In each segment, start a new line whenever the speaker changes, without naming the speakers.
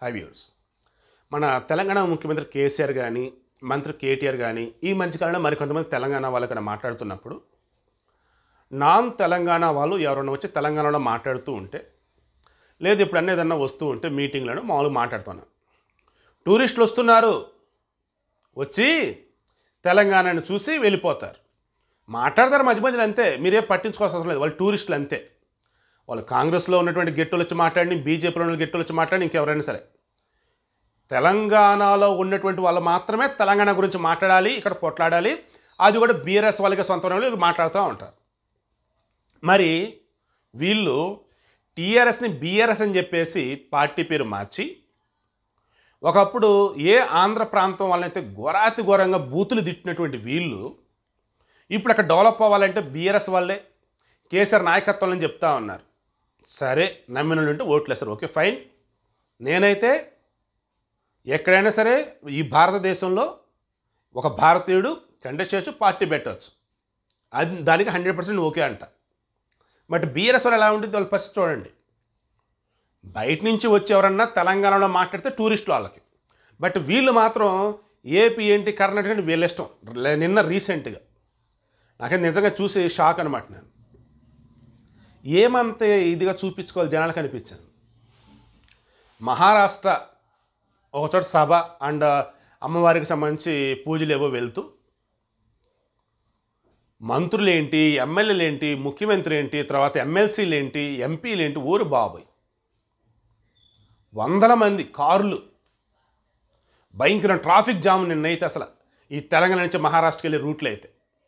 high viewers మన తెలంగాణ ముఖ్యమంత్రి కేసీఆర్ కానీ మంత్రి కేటీఆర్ కానీ ఈ మధ్యకాలంలో మరికొంతమంది తెలంగాణ వాళ్ళకన్నా మాట్లాడుతున్నప్పుడు నాన్ తెలంగాణ వాళ్ళు ఎవరన్నా వచ్చి తెలంగాణలో మాట్లాడుతూ ఉంటే లేదు ఇప్పుడు అన్న ఏదన్నా వస్తూ ఉంటే మీటింగ్లను మామూలుగా మాట్లాడుతున్నాను టూరిస్టులు వస్తున్నారు వచ్చి తెలంగాణను చూసి వెళ్ళిపోతారు మాట్లాడతారు మధ్య మధ్యలో అంతే మీరే పట్టించుకోవాల్సిన అవసరం లేదు వాళ్ళు టూరిస్టులు అంతే వాళ్ళు కాంగ్రెస్లో ఉన్నటువంటి గెట్టులు వచ్చి మాట్లాడి బీజేపీలో ఉన్న గెట్టులు వచ్చి మాట్లాడి ఇంకెవరైనా సరే తెలంగాణలో ఉన్నటువంటి వాళ్ళు మాత్రమే తెలంగాణ గురించి మాట్లాడాలి ఇక్కడ పొట్లాడాలి అది కూడా బీఆర్ఎస్ వాళ్ళకి సొంత వాళ్ళు మాట్లాడుతూ ఉంటారు మరి వీళ్ళు టీఆర్ఎస్ని బీఆర్ఎస్ అని చెప్పేసి పార్టీ పేరు మార్చి ఒకప్పుడు ఏ ఆంధ్ర ప్రాంతం వాళ్ళైతే ఘోరాతి ఘోరంగా బూతులు తిట్టినటువంటి వీళ్ళు ఇప్పుడు అక్కడ డెవలప్ అవ్వాలంటే బీఆర్ఎస్ వాళ్ళే కేసీఆర్ నాయకత్వంలో చెప్తా ఉన్నారు సరే నమ్మిన వాళ్ళు ఉంటే ఓట్లు వేస్తారు ఓకే ఫైన్ నేనైతే ఎక్కడైనా సరే ఈ భారతదేశంలో ఒక భారతీయుడు కంటెస్ట్ చేయొచ్చు పార్టీ పెట్టవచ్చు అది దానికి హండ్రెడ్ పర్సెంట్ ఓకే అంట బట్ బీఆర్ఎస్ వాళ్ళు ఎలా ఉంటుంది వాళ్ళ పరిస్థితి చూడండి బయట నుంచి వచ్చి ఎవరన్నా తెలంగాణలో మాట్లాడితే టూరిస్టులు వాళ్ళకి బట్ వీళ్ళు మాత్రం ఏపీ ఏంటి కర్ణాటక అంటే వీళ్ళ ఇష్టం లే- నిన్న రీసెంట్గా నాకే నిజంగా చూసి షాక్ అనమాట నేను ఏమంత ఇదిగా చూపించుకోవాలి జనాలకు అనిపించింది మహారాష్ట్ర ఒక చోట సభ అండ్ అమ్మవారికి సంబంధించి పూజలు ఏవో వెళ్తూ మంత్రులు ఏంటి ఎమ్మెల్యేలు ఏంటి ముఖ్యమంత్రి ఏంటి తర్వాత ఎమ్మెల్సీలు ఏంటి ఎంపీలు ఏంటి ఊరు బాబాయ్ వందల మంది కార్లు భయంకర ట్రాఫిక్ జామ్ నిన్నైతే అసలు ఈ తెలంగాణ నుంచి మహారాష్ట్రకి వెళ్ళే రూట్లో అయితే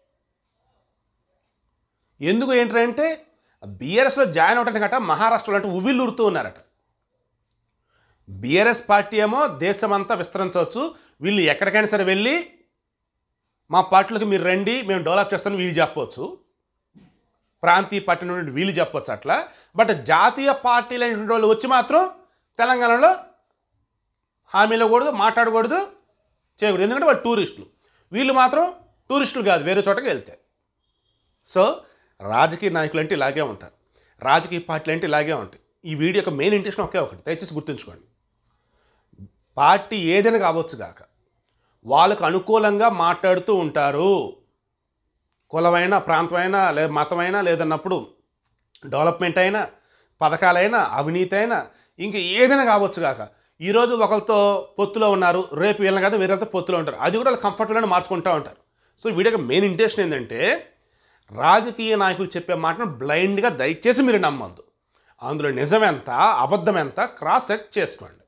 ఎందుకు ఏంటంటే బీఆర్ఎస్లో జాయిన్ అవటానికి గట్ట మహారాష్ట్రలో అంటే ఉవ్విల్లూరుతూ ఉన్నారట బీఆర్ఎస్ పార్టీ ఏమో దేశమంతా విస్తరించవచ్చు వీళ్ళు ఎక్కడికైనా సరే వెళ్ళి మా పార్టీలకు మీరు రండి మేము డెవలప్ చేస్తాను వీళ్ళు చెప్పవచ్చు ప్రాంతీయ పార్టీ నుండి వీళ్ళు చెప్పవచ్చు అట్లా బట్ జాతీయ పార్టీలు అనేటువంటి వాళ్ళు వచ్చి మాత్రం తెలంగాణలో హామీలు కూడదు మాట్లాడకూడదు చేయకూడదు ఎందుకంటే వాళ్ళు టూరిస్టులు వీళ్ళు మాత్రం టూరిస్టులు కాదు వేరే చోటకి వెళ్తారు సో రాజకీయ నాయకులు అంటే ఇలాగే ఉంటారు రాజకీయ పార్టీలు అంటే ఇలాగే ఉంటాయి ఈ వీడియో యొక్క మెయిన్ ఇంటెన్షన్ ఒకే ఒకటి దయచేసి గుర్తుంచుకోండి పార్టీ ఏదైనా కావచ్చు కాక వాళ్ళకు అనుకూలంగా మాట్లాడుతూ ఉంటారు కులమైన ప్రాంతమైనా లేదా మతమైనా లేదన్నప్పుడు డెవలప్మెంట్ అయినా పథకాలైనా అవినీతి అయినా ఇంకా ఏదైనా కావచ్చు కాక ఈరోజు ఒకరితో పొత్తులో ఉన్నారు రేపు వీళ్ళని కదా వేరేతో పొత్తులో ఉంటారు అది కూడా వాళ్ళు కంఫర్టబుల్గా మార్చుకుంటూ ఉంటారు సో వీడియోకి మెయిన్ ఇంటెన్షన్ ఏంటంటే రాజకీయ నాయకులు చెప్పే మాటను బ్లైండ్గా దయచేసి మీరు నమ్మొద్దు అందులో నిజం ఎంత అబద్ధం ఎంత క్రాస్ చెక్ చేసుకోండి